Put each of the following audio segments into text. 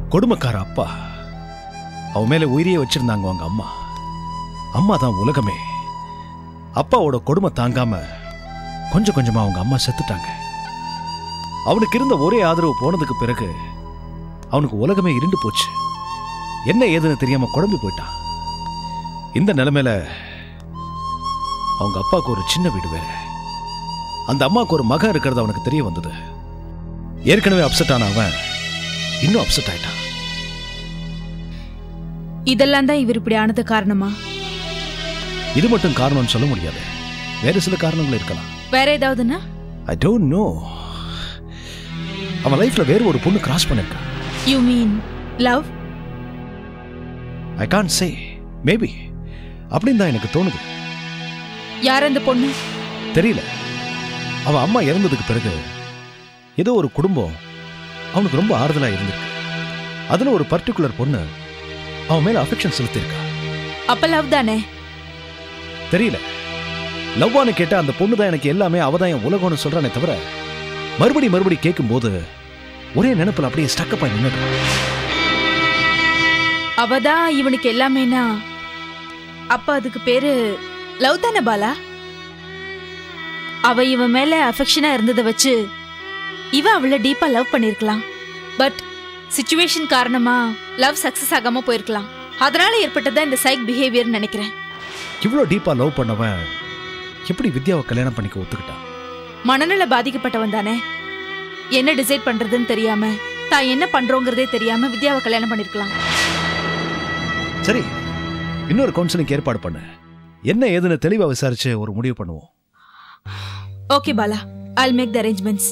கொடுமைக்கார அப்பா அவன் மேல உயிரியே வச்சிருந்தாங்க அவங்க அம்மா அம்மா தான் உலகமே அப்பாவோட கொடுமை தாங்காம கொஞ்சம் கொஞ்சமா அவங்க அம்மா செத்துட்டாங்க அவனுக்கு இருந்த ஒரே ஆதரவு போனதுக்கு பிறகு அவனுக்கு உலகமே இருண்டு போச்சு என்ன ஏதுன்னு தெரியாம குழம்பி போயிட்டான் இந்த நிலைமையில அவங்க அப்பாவுக்கு ஒரு சின்ன வீடு வேற அந்த அம்மாவுக்கு ஒரு மகன் இருக்கிறது அவனுக்கு தெரிய வந்தது ஏற்கனவே அப்செட் ஆன அவன் இன்னும் அப்செட் ஆயிட்டான் இதெல்லாம் தான் இவர் இப்படி ஆனது காரணமா இது மட்டும் காரணம்னு சொல்ல முடியாது வேற சில காரணங்கள் இருக்கலாம் வேற ஏதாவதுன்னா ஐ டோன்ட் நோ அவன் லைஃப்ல வேற ஒரு பொண்ணு கிராஸ் பண்ணிருக்கான் you mean love I can say maybe அப்படின்னு தான் எனக்கு தோணுது யார் அந்த பொண்ணு தெரியல அவன் அம்மா இறந்ததுக்கு பிறகு ஏதோ ஒரு குடும்பம் அவனுக்கு ரொம்ப ஆறுதலா இருந்திருக்கு அதுல ஒரு பர்டிகுலர் பொண்ணு அவன் மேல அஃபெக்ஷன் செலுத்தியிருக்கா அப்ப லவ் தானே தெரியல லவ்வான்னு கேட்டா அந்த பொண்ணு தான் எனக்கு எல்லாமே அவதான் என் உலகம்னு சொல்றானே தவிர மறுபடி மறுபடி கேட்கும்போது ஒரே நினைப்புல அப்படியே ஸ்டக்கப் ஆகி நின்னுடுறான் அவதான் இவனுக்கு எல்லாமேனா அப்ப அதுக்கு பேரு லவ் தானே பாலா அவ இவன் மேல அஃபெக்ஷனா இருந்ததை வச்சு இவன் அவளை டீப்பா லவ் பண்ணிருக்கலாம் பட் சுச்சுவேஷன் காரணமா லவ் சக்சஸ் ஆகாம போயிருக்கலாம் அதனால ஏற்பட்டதா இந்த சைக் பிஹேவியர் நினைக்கிறேன் இவ்வளோ டீப்பா லவ் பண்ணவன் எப்படி வித்யாவை கல்யாணம் பண்ணிக்க ஒத்துக்கிட்டான் மனநல பாதிக்கப்பட்டவன் தானே என்ன டிசைட் பண்றதுன்னு தெரியாம தான் என்ன பண்றோங்கிறதே தெரியாம வித்யாவை கல்யாணம் பண்ணிருக்கலாம் சரி இன்னொரு கவுன்சிலிங் ஏற்பாடு பண்ணு என்ன ஏதுன்னு தெளிவா விசாரிச்சு ஒரு முடிவு பண்ணுவோம் okay Bala I'll make the arrangements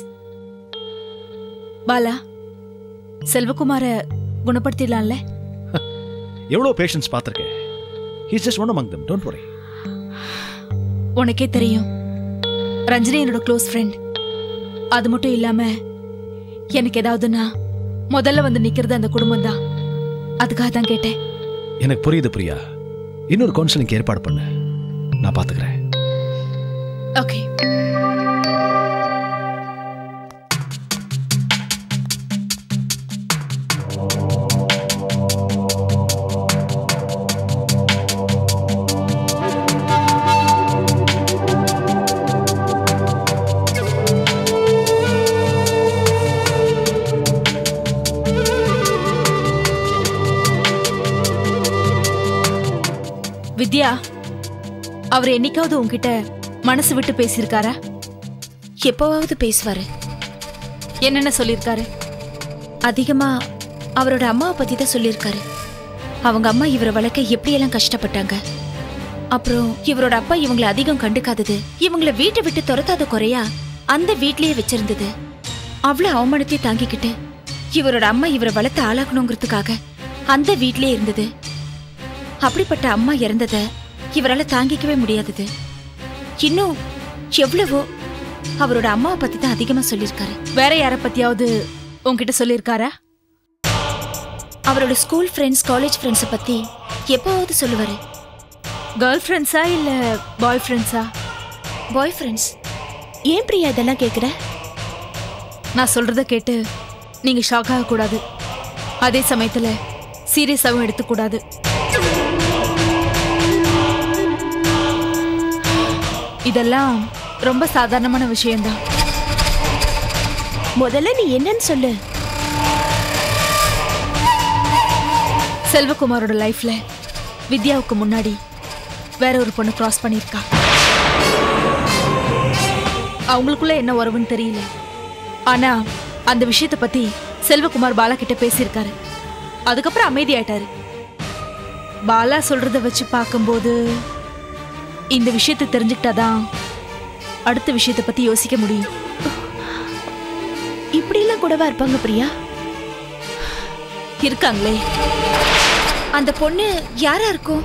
Bala செல்வகுமார குணப்படுத்திடலாம்ல எவ்வளோ பேஷன்ஸ் பார்த்துருக்கேன் he's just one among them don't worry உனக்கே தெரியும் ரஞ்சினி என்னோட க்ளோஸ் ஃப்ரெண்ட் அது மட்டும் இல்லாம எனக்கு ஏதாவதுன்னா முதல்ல வந்து நிக்கிறது அந்த குடும்பம் தான் அதுக்காக தான் கேட்டேன் எனக்கு புரியுது பிரியா இன்னொரு கவுன்சிலிங் ஏற்பாடு பண்ணு நான் பார்த்துக்கிறேன் ஓகே வித்யா அவர் என்னைக்காவது உன்கிட்ட மனசு விட்டு பேசியிருக்காரா எப்போவாவது பேசுவாரு என்னென்ன சொல்லியிருக்காரு அதிகமா அவரோட அம்மாவை பத்தி தான் சொல்லியிருக்காரு அவங்க அம்மா இவரை வளர்க்க எப்படியெல்லாம் கஷ்டப்பட்டாங்க அப்புறம் இவரோட அப்பா இவங்களை அதிகம் கண்டுக்காதது இவங்கள வீட்டை விட்டு துரத்தாத குறையா அந்த வீட்லயே வச்சிருந்தது அவ்வளவு அவமானத்தை தாங்கிக்கிட்டு இவரோட அம்மா இவரை வளர்த்து ஆளாக்கணுங்கிறதுக்காக அந்த வீட்லயே இருந்தது அப்படிப்பட்ட அம்மா இறந்தத இவரால தாங்கிக்கவே முடியாதது இன்னும் எவ்வளவோ அவரோட அம்மாவை பத்தி தான் அதிகமா சொல்லியிருக்காரு வேற யார பத்தியாவது உன்கிட்ட சொல்லியிருக்காரா அவரோட ஸ்கூல் ஃப்ரெண்ட்ஸ் காலேஜ் ஃப்ரெண்ட்ஸை பத்தி எப்போவாவது சொல்லுவாரு கேர்ள் ஃப்ரெண்ட்ஸா இல்ல பாய் ஃப்ரெண்ட்ஸா பாய் ஃப்ரெண்ட்ஸ் ஏன் பிரியா இதெல்லாம் கேக்குற நான் சொல்றத கேட்டு நீங்க ஷாக் ஆக கூடாது அதே சமயத்துல சீரியஸாவும் எடுத்துக்கூடாது இதெல்லாம் ரொம்ப சாதாரணமான விஷயம்தான் முதல்ல நீ என்னன்னு சொல்லு செல்வகுமாரோட லைஃப்ல வித்யாவுக்கு முன்னாடி வேற ஒரு பொண்ணு கிராஸ் பண்ணியிருக்கா அவங்களுக்குள்ள என்ன உறவுன்னு தெரியல ஆனா அந்த விஷயத்தை பத்தி செல்வகுமார் பாலா கிட்ட பேசியிருக்காரு அதுக்கப்புறம் அமைதியாயிட்டாரு பாலா சொல்றத வச்சு பார்க்கும்போது இந்த விஷயத்தை தெரிஞ்சுக்கிட்டாதான் அடுத்த விஷயத்தை பத்தி யோசிக்க முடியும் இப்படியெல்லாம் கூடவா இருப்பாங்க பிரியா இருக்காங்களே அந்த பொண்ணு யாரா இருக்கும்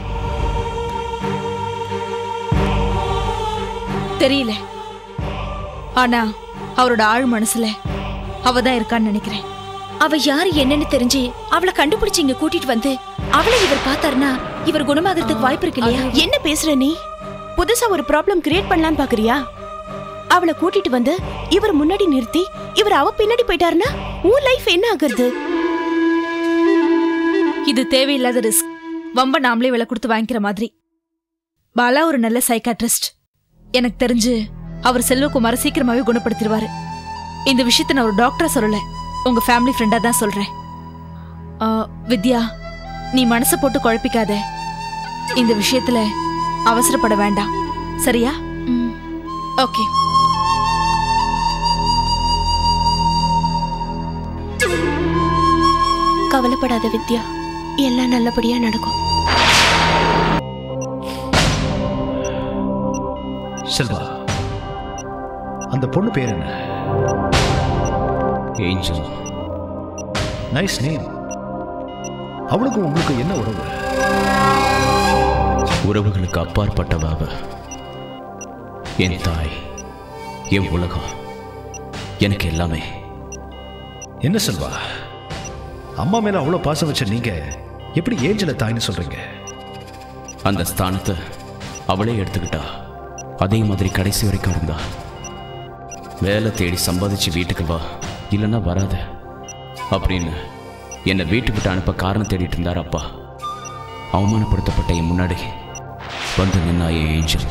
தெரியல ஆனா அவரோட ஆழ் மனசுல அவ தான் இருக்கான்னு நினைக்கிறேன் அவ யாரு என்னன்னு தெரிஞ்சு அவளை கண்டுபிடிச்சு இங்க கூட்டிட்டு வந்து அவளை இவர் பார்த்தாருன்னா இவர் குணமாகறதுக்கு வாய்ப்பு இருக்கு இல்லையா என்ன பேசுற நீ புதுசா ஒரு ப்ராப்ளம் கிரியேட் பண்ணலாம்னு பாக்குறியா அவளை கூட்டிட்டு வந்து இவர் முன்னாடி நிறுத்தி இவர் அவ பின்னாடி போயிட்டாருன்னா உன் லைஃப் என்ன ஆகுறது இது தேவையில்லாத ரிஸ்க் வம்ப நாமளே விலை கொடுத்து வாங்கிக்கிற மாதிரி பாலா ஒரு நல்ல சைக்காட்ரிஸ்ட் எனக்கு தெரிஞ்சு அவர் செல்வகுமார சீக்கிரமாவே குணப்படுத்திடுவாரு இந்த விஷயத்தை நான் ஒரு டாக்டரா சொல்லல உங்க ஃபேமிலி ஃப்ரெண்டா தான் சொல்றேன் ஆ, வித்யா நீ மனசை போட்டு குழப்பிக்காத இந்த விஷயத்துல அவசரப்பட வேண்டாம் சரியா ஓகே கவலைப்படாத வித்யா எல்லாம் நல்லபடியா நடக்கும் செல்வா அந்த பொண்ணு பேர் என்ன ஏஞ்சல் நைஸ் நேம் அவளுக்கும் உங்களுக்கு என்ன உறவு உறவுகளுக்கு அப்பாற்பட்டவ அவ என் தாய் என் உலகம் எனக்கு எல்லாமே என்ன செல்வா அம்மா மேல அவ்வளவு பாசம் வச்ச நீங்க எப்படி ஏஞ்சல தாய்னு சொல்றீங்க அந்த ஸ்தானத்தை அவளே எடுத்துக்கிட்டா அதே மாதிரி கடைசி வரைக்கும் இருந்தா வேலை தேடி சம்பாதிச்சு வீட்டுக்கு வா இல்லைன்னா வராத அப்படின்னு என்னை வீட்டு விட்டு அனுப்ப காரணம் தேடிட்டு இருந்தார் அப்பா அவமானப்படுத்தப்பட்ட என் முன்னாடி வந்து நின்னா என் ஏஞ்சல்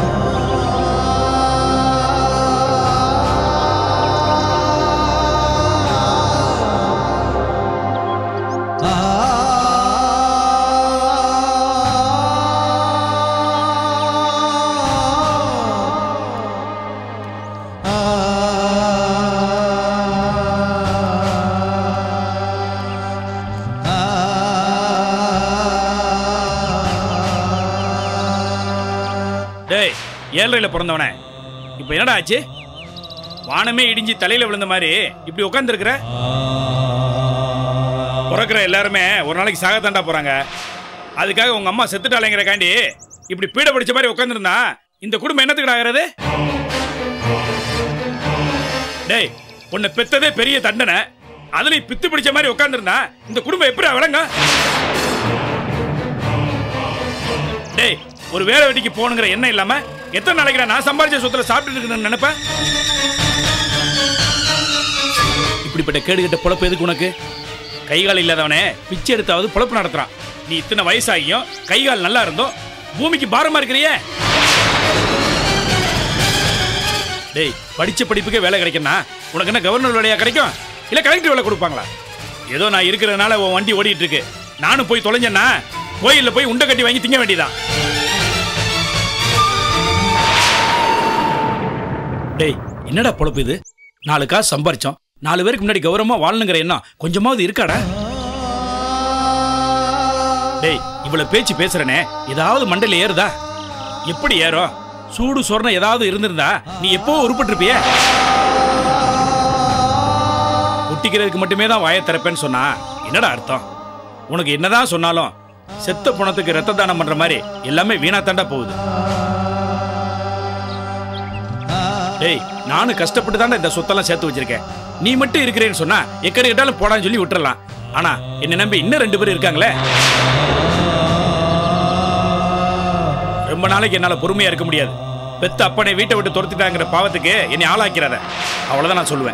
டேய் ஏழரையில பிறந்தவனே இப்போ என்னடா ஆச்சு வானமே இடிஞ்சு தலையில விழுந்த மாதிரி இப்படி உட்காந்துருக்குற பிறக்கிற எல்லாருமே ஒரு நாளைக்கு சாகத்தாண்டா போறாங்க அதுக்காக உங்க அம்மா செத்துட்டாலேங்கிறக்காண்டி இப்படி பீட பிடிச்ச மாதிரி உட்காந்துருந்தா இந்த குடும்பம் என்னத்துக்கு ஆகிறது டேய் உன்னை பெத்ததே பெரிய தண்டனை அதுலயும் பித்து பிடிச்ச மாதிரி உட்காந்துருந்தா இந்த குடும்பம் எப்படி விளங்க டேய் ஒரு வேலை வெட்டிக்கு போகணுங்கிற எண்ணம் இல்லாம எத்தனை நாளைக்கு நான் சம்பாதிச்ச சொத்துல சாப்பிட்டு இருக்கணும்னு நினைப்பேன் இப்படிப்பட்ட கேடுகட்ட பொழப்பு எதுக்கு உனக்கு கைகால் இல்லாதவனே பிச்சை எடுத்தாவது பொழப்பு நடத்துறான் நீ இத்தனை வயசாகியும் கைகால் நல்லா இருந்தோம் பூமிக்கு பாரமா இருக்கிறியே டேய் படிச்ச படிப்புக்கே வேலை கிடைக்கும்னா உனக்கு என்ன கவர்னர் வேலையா கிடைக்கும் இல்ல கலெக்டர் வேலை கொடுப்பாங்களா ஏதோ நான் இருக்கிறதுனால உன் வண்டி ஓடிட்டு இருக்கு நானும் போய் தொலைஞ்சேன்னா கோயில்ல போய் உண்டை கட்டி வாங்கி திங்க வேண்டியதான் டேய் என்னடா பொழப்பு இது நாலு காசு சம்பாரிச்சோம் நாலு பேருக்கு முன்னாடி கௌரவமா வாழணுங்கிற எண்ணம் கொஞ்சமாவது இருக்காடா டேய் இவ்வளவு பேச்சு பேசுறனே ஏதாவது மண்டையில ஏறுதா எப்படி ஏறும் சூடு சொரணம் ஏதாவது இருந்திருந்தா நீ எப்போ உருப்பட்டிருப்பிய குட்டிக்கிறதுக்கு மட்டுமே தான் வாயை திறப்பேன்னு சொன்னா என்னடா அர்த்தம் உனக்கு என்னதான் சொன்னாலும் செத்த பணத்துக்கு ரத்த தானம் பண்ற மாதிரி எல்லாமே வீணா தாண்டா போகுது டேய் நானும் கஷ்டப்பட்டு தாண்டா இந்த சொத்தெல்லாம் சேர்த்து வச்சிருக்கேன் நீ மட்டும் இருக்கிறேன்னு சொன்னா எக்கடி கேட்டாலும் போடான்னு சொல்லி விட்டுறலாம் ஆனா என்ன நம்பி இன்னும் ரெண்டு பேரும் இருக்காங்களே ரொம்ப நாளைக்கு என்னால பொறுமையா இருக்க முடியாது பெத்த அப்பனை வீட்டை விட்டு துரத்திட்டாங்கிற பாவத்துக்கு என்னை ஆளாக்கிறாத அவ்வளவுதான் நான் சொல்லுவேன்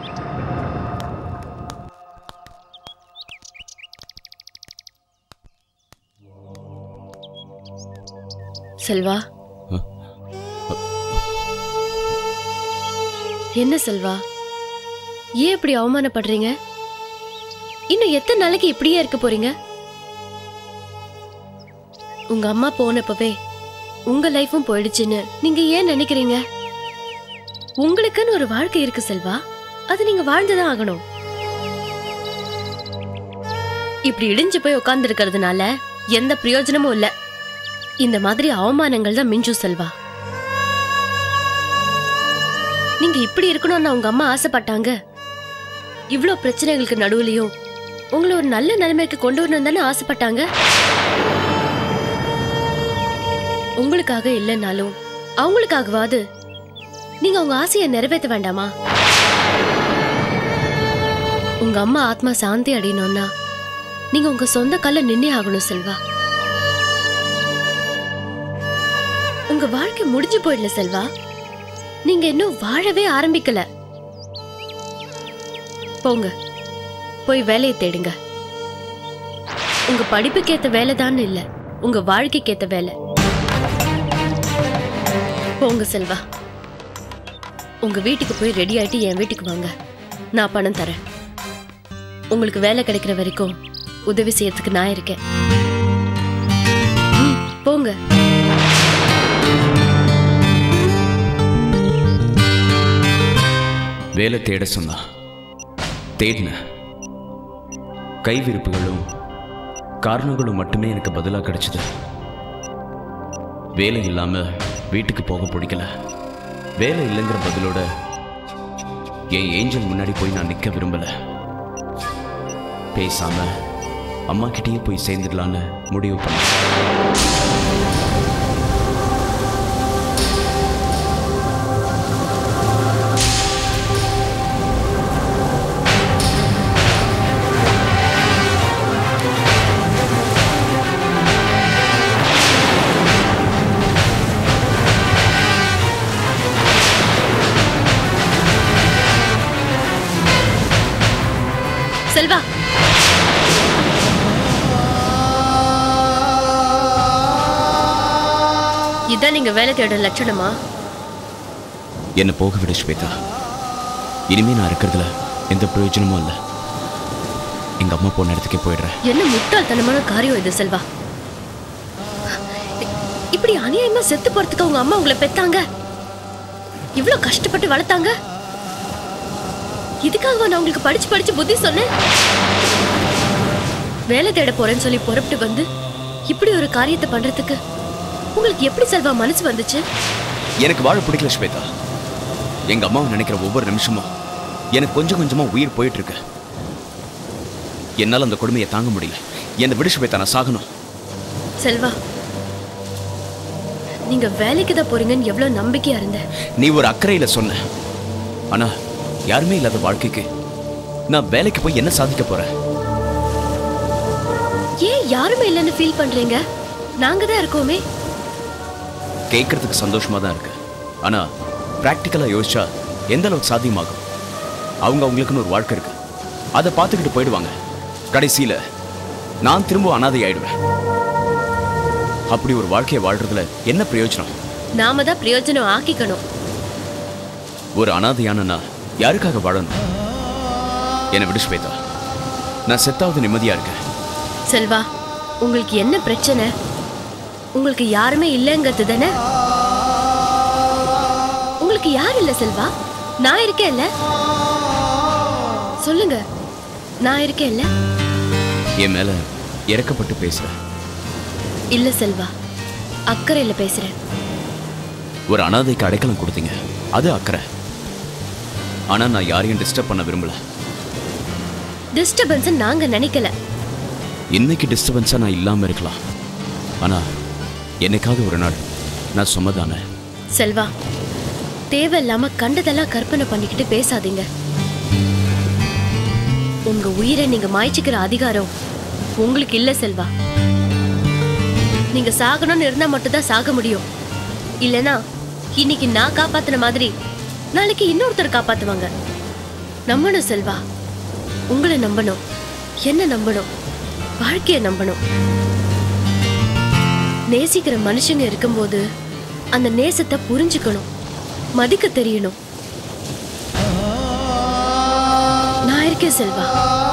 செல்வா என்ன செல்வா ஏன் இப்படி அவமானப்படுறீங்க இன்னும் எத்தனை நாளைக்கு இப்படியே இருக்க போறீங்க உங்க அம்மா போனப்பவே உங்க லைஃபும் போயிடுச்சுன்னு நீங்க ஏன் நினைக்கிறீங்க உங்களுக்குன்னு ஒரு வாழ்க்கை இருக்கு செல்வா அது நீங்க வாழ்ந்துதான் ஆகணும் இப்படி இடிஞ்சு போய் உட்கார்ந்து இருக்கிறதுனால எந்த பிரயோஜனமும் இல்ல இந்த மாதிரி அவமானங்கள் தான் மிஞ்சும் செல்வா நீங்க இப்படி இருக்கணும்னு உங்க அம்மா ஆசைப்பட்டாங்க இவ்ளோ பிரச்சனைகளுக்கு நடுவுலயும் உங்களை ஒரு நல்ல நிலைமைக்கு கொண்டு வரணும் தானே ஆசைப்பட்டாங்க உங்களுக்காக இல்லைனாலும் அவங்களுக்காகவாது நீங்க உங்க ஆசையை நிறைவேற்ற வேண்டாமா உங்க அம்மா ஆத்மா சாந்தி அடையணும்னா நீங்க உங்க சொந்த கால்ல நின்னே ஆகணும் செல்வா உங்க வாழ்க்கை முடிஞ்சு போயிடல செல்வா நீங்க இன்னும் வாழவே ஆரம்பிக்கல போங்க போய் வேலையை தேடுங்க உங்க படிப்புக்கு ஏத்த வேலை தான் இல்ல உங்க வாழ்க்கைக்கு ஏத்த வேலை போங்க செல்வா உங்க வீட்டுக்கு போய் ரெடி ஆயிட்டு என் வீட்டுக்கு வாங்க நான் பணம் தரேன் உங்களுக்கு வேலை கிடைக்கிற வரைக்கும் உதவி செய்யறதுக்கு நான் இருக்கேன் ம், போங்க வேலை தேட சொன்னா தேடின கைவிருப்புகளும் காரணங்களும் மட்டுமே எனக்கு பதிலாக கிடைச்சது வேலை இல்லாம வீட்டுக்கு போக பிடிக்கல வேலை இல்லைங்கிற பதிலோட என் ஏஞ்சல் முன்னாடி போய் நான் நிற்க விரும்பல பேசாம அம்மா கிட்டேயே போய் சேர்ந்துடலான்னு முடிவு பண்ணேன் செல்வா இதான் நீங்க வேலை தேட லட்சணமா என்னை போக விட ஸ்வேதா இனிமே நான் இருக்கிறதுல எந்த பிரயோஜனமும் இல்லை எங்க அம்மா போன இடத்துக்கே போயிடுறேன் என்ன முட்டாள்தனமான காரியம் இது செல்வா இ- இப்படி அநியாயமா செத்து போறதுக்கு உங்க அம்மா உங்களை பெத்தாங்க இவ்ளோ கஷ்டப்பட்டு வளர்த்தாங்க இதுக்காக நான் உங்களுக்கு படிச்சு படிச்சு புத்தி சொன்னேன் வேலை தேட போறேன்னு சொல்லி புறப்பட்டு வந்து இப்படி ஒரு காரியத்தை பண்றதுக்கு உங்களுக்கு எப்படி செல்வா மனசு வந்துச்சு எனக்கு வாழ பிடிக்கல ஸ்வேதா எங்க அம்மாவை நினைக்கிற ஒவ்வொரு நிமிஷமும் எனக்கு கொஞ்சம் கொஞ்சமா உயிர் போயிட்டு இருக்கு என்னால அந்த கொடுமையை தாங்க முடியல என்னை விடு ஸ்வேதா நான் சாகணும் செல்வா நீங்க வேலைக்கு தான் போறீங்கன்னு எவ்வளவு நம்பிக்கையா இருந்தேன் நீ ஒரு அக்கறையில சொன்ன ஆனா யாருமே இல்லாத வாழ்க்கைக்கு நான் வேலைக்கு போய் என்ன சாதிக்க போறேன் ஏன் யாருமே இல்லைன்னு ஃபீல் பண்றீங்க நாங்க தான் இருக்கோமே கேட்கறதுக்கு சந்தோஷமா தான் இருக்கு ஆனா பிராக்டிக்கலா யோசிச்சா எந்த அளவுக்கு சாத்தியமாகும் அவங்க அவங்களுக்குன்னு ஒரு வாழ்க்கை இருக்கு அதை பார்த்துக்கிட்டு போயிடுவாங்க கடைசியில நான் திரும்ப அனாதை ஆயிடுவேன் அப்படி ஒரு வாழ்க்கையை வாழ்றதுல என்ன பிரயோஜனம் நாம தான் பிரயோஜனம் ஆக்கிக்கணும் ஒரு அனாதையான நான் யாருக்காக வாழணும் என்னை விடு ஸ்வேதா நான் செத்தாவது நிம்மதியா இருக்கேன் செல்வா உங்களுக்கு என்ன பிரச்சனை உங்களுக்கு யாருமே இல்லைங்கிறது தானே உங்களுக்கு யார் இல்ல செல்வா நான் இருக்கேன்ல சொல்லுங்க நான் இருக்கேன்ல என் மேல இறக்கப்பட்டு பேசுற இல்ல செல்வா அக்கறையில பேசுறேன் ஒரு அனாதைக்கு அடைக்கலம் கொடுத்தீங்க அது அக்கறை ஆனா நான் யாரையும் டிஸ்டர்ப் பண்ண விரும்பல டிஸ்டர்பன்ஸ் நாங்க நினைக்கல இன்னைக்கு டிஸ்டர்பன்ஸா நான் இல்லாம இருக்கலாம் ஆனா என்னைக்காவது ஒரு நாள் நான் சுமதானே செல்வா தேவையில்லாம கண்டதெல்லாம் கற்பனை பண்ணிக்கிட்டு பேசாதீங்க உங்க உயிரை நீங்க மாய்ச்சிக்கிற அதிகாரம் உங்களுக்கு இல்ல செல்வா நீங்க சாகணும்னு இருந்தா மட்டும்தான் சாக முடியும் இல்லனா இன்னைக்கு நான் காப்பாத்துன மாதிரி நாளைக்கு இன்னொருத்தர் காப்பாத்துவாங்க நம்பணும் செல்வா உங்களை நம்பணும் என்ன நம்பணும் வாழ்க்கைய நம்பணும் நேசிக்கிற மனுஷங்க இருக்கும்போது அந்த நேசத்தை புரிஞ்சுக்கணும் மதிக்க தெரியணும் நான் இருக்கேன் செல்வா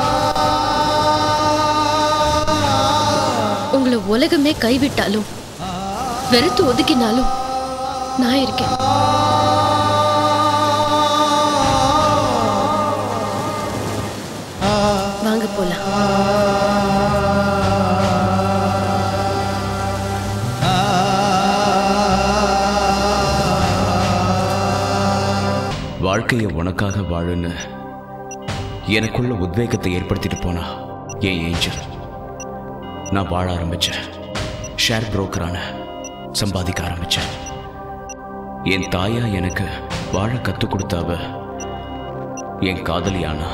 உங்களை உலகமே கைவிட்டாலும் வெறுத்து ஒதுக்கினாலும் நான் இருக்கேன் வாங்க போலாம் வாழ்க்கையை உனக்காக வாழுன்னு எனக்குள்ள உத்வேகத்தை ஏற்படுத்திட்டு போனா என் ஏஞ்சல் நான் வாழ ஆரம்பிச்சேன் ஷேர் புரோக்கரான சம்பாதிக்க ஆரம்பிச்சேன் என் தாயா எனக்கு வாழ கற்றுக் கொடுத்தாவ என் காதலியானா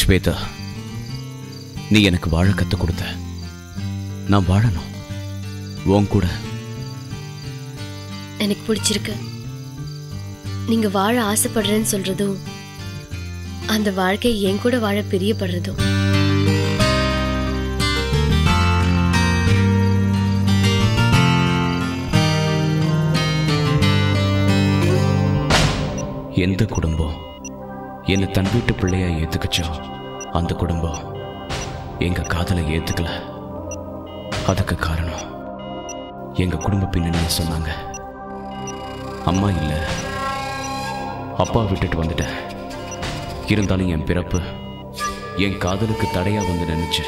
ஸ்வேதா நீ எனக்கு வாழ கத்து கொடுத்த நான் வாழணும் உன் கூட எனக்கு பிடிச்சிருக்கு நீங்க வாழ ஆசைப்படுறேன்னு சொல்றதும் அந்த வாழ்க்கை என் கூட வாழ பிரியப்படுறதும் எந்த குடும்பம் என்னை தன் வீட்டு பிள்ளையா ஏத்துக்குச்சோ அந்த குடும்பம் எங்க காதலை ஏத்துக்கல அதுக்கு காரணம் எங்க குடும்ப பின்னணியை சொன்னாங்க அம்மா இல்ல அப்பா விட்டுட்டு வந்துட்டேன் இருந்தாலும் என் பிறப்பு என் காதலுக்கு தடையா வந்து நினைச்சு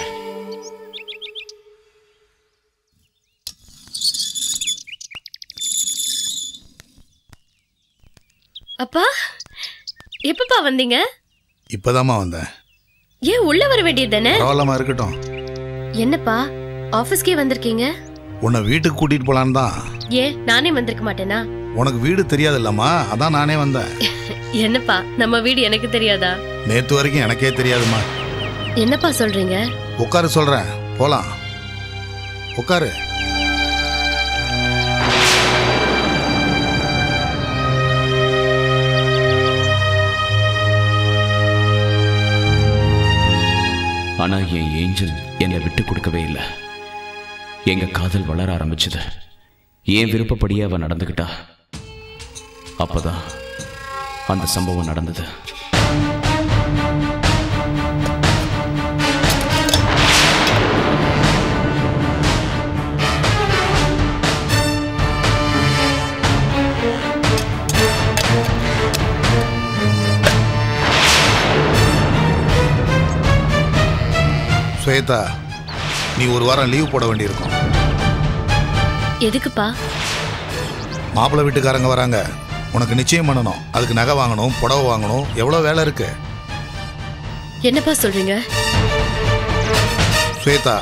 அப்பா எப்பப்பா வந்தீங்க இப்போதாம்மா வந்தேன் ஏன் உள்ள வர வேண்டியது தானே பரவாயில்லாம இருக்கட்டும் என்னப்பா ஆபீஸ்க்கே வந்திருக்கீங்க உன்னை வீட்டுக்கு கூட்டிட்டு போலான்னு தான் ஏன் நானே வந்திருக்க மாட்டேனா உனக்கு வீடு தெரியாது இல்லம்மா அதான் நானே வந்தேன் என்னப்பா நம்ம வீடு எனக்கு தெரியாதா நேத்து வரைக்கும் எனக்கே தெரியாதும்மா என்னப்பா சொல்றீங்க உட்காரு சொல்றேன் போலாம் உட்காரு ஆனா என் ஏஞ்சல் என்னை விட்டு கொடுக்கவே இல்லை எங்க காதல் வளர ஆரம்பிச்சது என் விருப்பப்படியே அவ நடந்துக்கிட்டா அப்பதான் அந்த சம்பவம் நடந்தது ஸ்வேதா நீ ஒரு வாரம் லீவ் போட வேண்டியிருக்கும் எதுக்குப்பா மாப்பிள்ளை வீட்டுக்காரங்க வராங்க உனக்கு நிச்சயம் பண்ணணும் அதுக்கு நகை வாங்கணும் புடவை வாங்கணும் எவ்வளோ வேலை இருக்கு என்னப்பா சொல்றீங்க ஸ்வேதா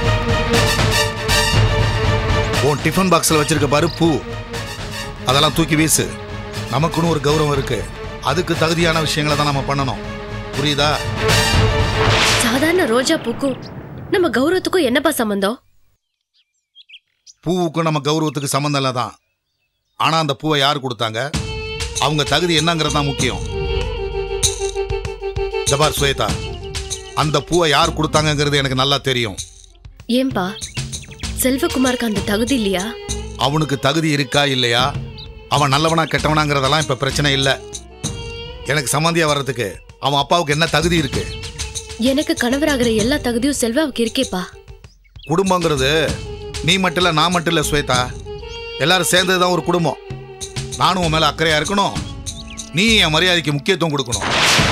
உன் டிஃபன் பாக்ஸில் வச்சிருக்க பாரு பூ அதெல்லாம் தூக்கி வீசு நமக்குன்னு ஒரு கௌரவம் இருக்கு அதுக்கு தகுதியான விஷயங்களை தான் நம்ம பண்ணணும் புரியுதா சாதாரண ரோஜா பூக்கும் நம்ம கௌரவத்துக்கும் என்னப்பா சம்பந்தம் பூவுக்கும் நம்ம கௌரவத்துக்கு சம்மந்தம் இல்லை தான் ஆனால் அந்த பூவை யார் கொடுத்தாங்க அவங்க தகுதி என்னங்கிறது தான் முக்கியம் ஜபார் ஸ்வேதா அந்த பூவை யார் கொடுத்தாங்கங்கிறது எனக்கு நல்லா தெரியும் ஏன்பா செல்வகுமாருக்கு அந்த தகுதி இல்லையா அவனுக்கு தகுதி இருக்கா இல்லையா அவன் நல்லவனா கெட்டவனாங்கிறதெல்லாம் இப்போ பிரச்சனை இல்லை எனக்கு சம்மந்தியா வர்றதுக்கு அவன் அப்பாவுக்கு என்ன தகுதி இருக்கு எனக்கு கணவராகிற எல்லா தகுதியும் செல்வாவுக்கு இருக்கேப்பா குடும்பங்கிறது நீ மட்டும் இல்லை நான் மட்டும் இல்லை ஸ்வேதா எல்லாரும் சேர்ந்தது தான் ஒரு குடும்பம் நானும் உன் மேலே அக்கறையாக இருக்கணும் நீ என் மரியாதைக்கு முக்கியத்துவம் கொடுக்கணும்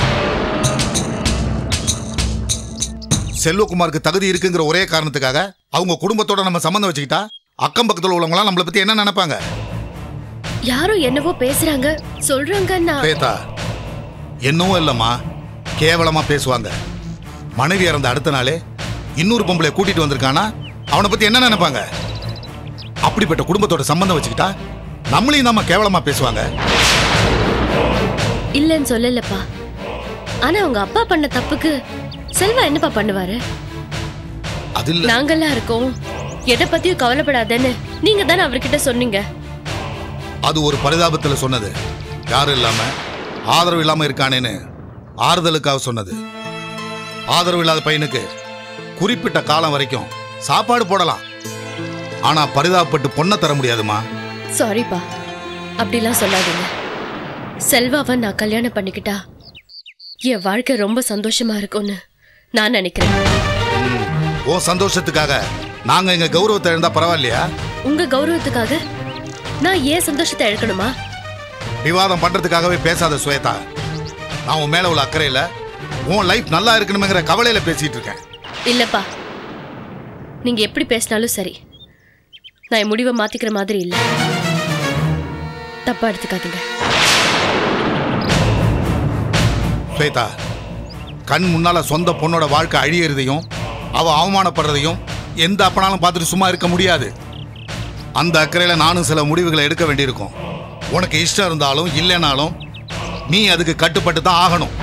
செல்வகுமாருக்கு தகுதி இருக்குங்கிற ஒரே காரணத்துக்காக அவங்க குடும்பத்தோட நம்ம சம்மந்தம் வச்சுக்கிட்டா அக்கம் பக்கத்தில் உள்ளவங்களாம் நம்மளை பற்றி என்ன நினைப்பாங்க யாரோ என்னவோ பேசுறாங்க சொல்றாங்கன்னா ஸ்வேதா என்னவோ இல்லைம்மா கேவலமாக பேசுவாங்க மனைவி இறந்த அடுத்த நாளே இன்னொரு பொம்பளை கூட்டிட்டு வந்திருக்கானா அவனை பற்றி என்ன நினைப்பாங்க அப்படிப்பட்ட குடும்பத்தோட சம்பந்தம் வச்சுக்கிட்டா நம்மளையும் நம்ம கேவலமா பேசுவாங்க இல்லைன்னு சொல்லலப்பா ஆனா உங்க அப்பா பண்ண தப்புக்கு செல்வா என்னப்பா பண்ணுவாரு அது இல்ல நாங்கெல்லாம் இருக்கோம் எதை பத்தியும் கவலைப்படாதேன்னு நீங்க தானே அவர்கிட்ட சொன்னீங்க அது ஒரு பரிதாபத்துல சொன்னது யாரும் இல்லாம ஆதரவு இல்லாம இருக்கானேன்னு ஆறுதலுக்காக சொன்னது ஆதரவு இல்லாத பையனுக்கு குறிப்பிட்ட காலம் வரைக்கும் சாப்பாடு போடலாம் ஆனா பரிதாபப்பட்டு பொண்ணை தர முடியாதுமா சாரிப்பா அப்படிலாம் சொல்லாதீங்க செல்வாவை நான் கல்யாணம் பண்ணிக்கிட்டா என் வாழ்க்கை ரொம்ப சந்தோஷமா இருக்கும்னு நான் நினைக்கிறேன் உன் சந்தோஷத்துக்காக நாங்க எங்க கௌரவத்தை எழுந்தா பரவாயில்லையா உங்க கௌரவத்துக்காக நான் ஏன் சந்தோஷத்தை இழக்கணுமா விவாதம் பண்றதுக்காகவே பேசாத ஸ்வேதா நான் உன் மேல உள்ள அக்கறையில உன் லைஃப் நல்லா இருக்கணுமேங்கிற கவலையில பேசிட்டு இருக்கேன் இல்லப்பா நீங்க எப்படி பேசினாலும் சரி நான் என் முடிவை மாத்திக்கிற மாதிரி இல்ல தப்பா எடுத்துக்காதீங்க ஸ்வேதா கண் முன்னால சொந்த பொண்ணோட வாழ்க்கை அழியறதையும் அவ அவமானப்படுறதையும் எந்த அப்பனாலும் பார்த்துட்டு சும்மா இருக்க முடியாது அந்த அக்கறையில நானும் சில முடிவுகளை எடுக்க வேண்டியிருக்கும் உனக்கு இஷ்டம் இருந்தாலும் இல்லைனாலும் நீ அதுக்கு கட்டுப்பட்டு தான் ஆகணும்